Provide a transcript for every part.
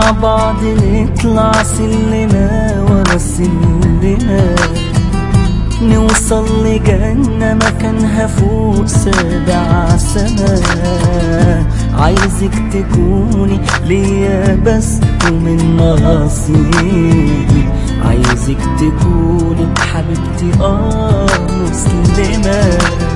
مع بعض نطلع سلمة ورا سلمة نوصل لجنة مكانها فوق سبع سما عايزك تكوني ليا بس ومن نصيبي عايزك تكوني حبيبتي اه مسلمة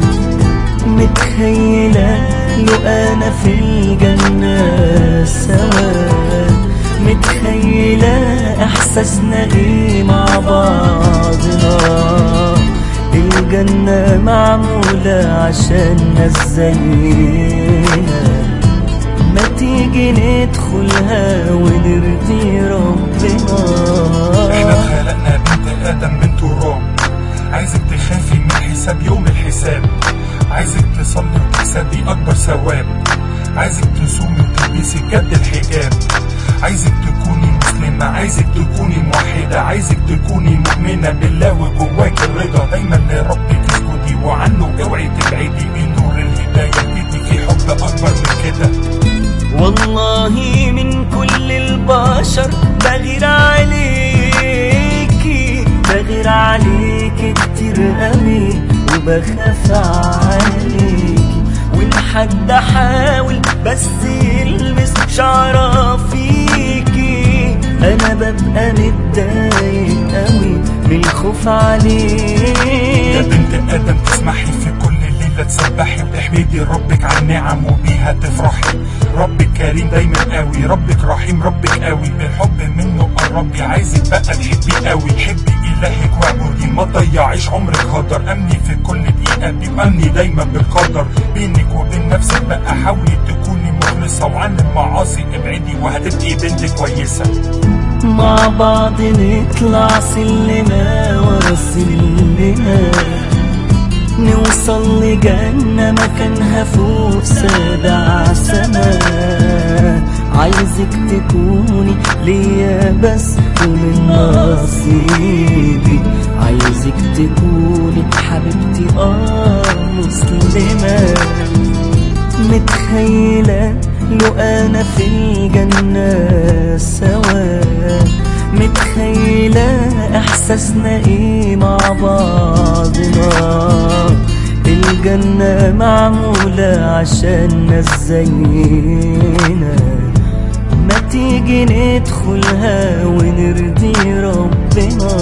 متخيلة لو انا في الجنة سوا متخيلة احساسنا ايه مع بعضنا الجنة معمولة عشان ناس زينا ما تيجي ندخلها ونرضي ربنا احنا اتخلقنا بنت ادم من تراب عايزك تخافي من حساب يوم الحساب عايزك تصلي وتكسبي اكبر ثواب عايزك تصومي وتلبسي جد الحجاب عايزك تكوني مسلمة عايزك تكوني موحدة عايزك تكوني مؤمنة بالله وجواك الرضا دايما لربك اسكتي وعنه اوعي تبعدي بنور الهداية ايدي في حب اكبر من كده والله من كل البشر بغير عليكي بغير عليكي كتير قوي وبخاف عليكي والحد احاول بس يلمس شعره فيكي انا ببقى متضايق قوي من الخوف يا عليكي بنت ادم تسمحي في كل ليله تسبحي وتحمدي ربك على النعم وبيها تفرحي ربك كريم دايما قوي ربك رحيم ربك قوي بالحب منه قربي عايزك بقى تحبي قوي حبي الهك واعبدي ما تضيعيش عمرك هدر امني في كل دقيقه دي وامني دايما بالقدر بينك وبين نفسك بقى حاولي تكوني مخلصه وعن المعاصي ابعدي وهتبقي بنت كويسه مع بعض نطلع سلمة ورا سلمة نوصل لجنة مكانها فوق سبع سما عايزك تكوني ليا بس ومن نصيبي عايزك تكوني حبيبتي اه مسلمة متخيلة لو انا في الجنة سوا متخيلة احساسنا ايه مع بعضنا الجنة معمولة عشان ناس زينا ما تيجي ندخلها ونرضي ربنا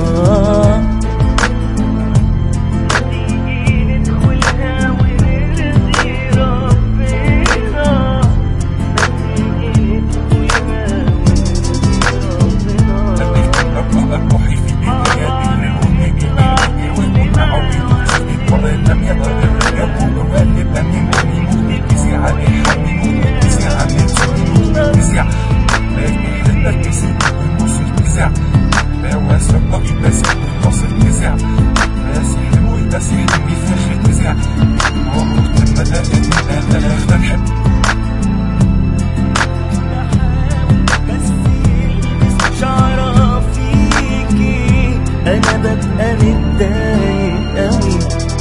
روحي في بيتي الليل والنجي بيجي ويكون عوي تشتي ولا لم يتغير يركض وغالب أمين أمين تكسي عليه حمين تكسي عليه تسوني تكسي باقي حلة كسي والنص تكسي بواسع طقي بس والنص تكسي بس حلو بس حلمي فخ تكسي وقت المدائن أنا أخدم حب بس يلمس شعره فيكي انا ببقى متضايق قوي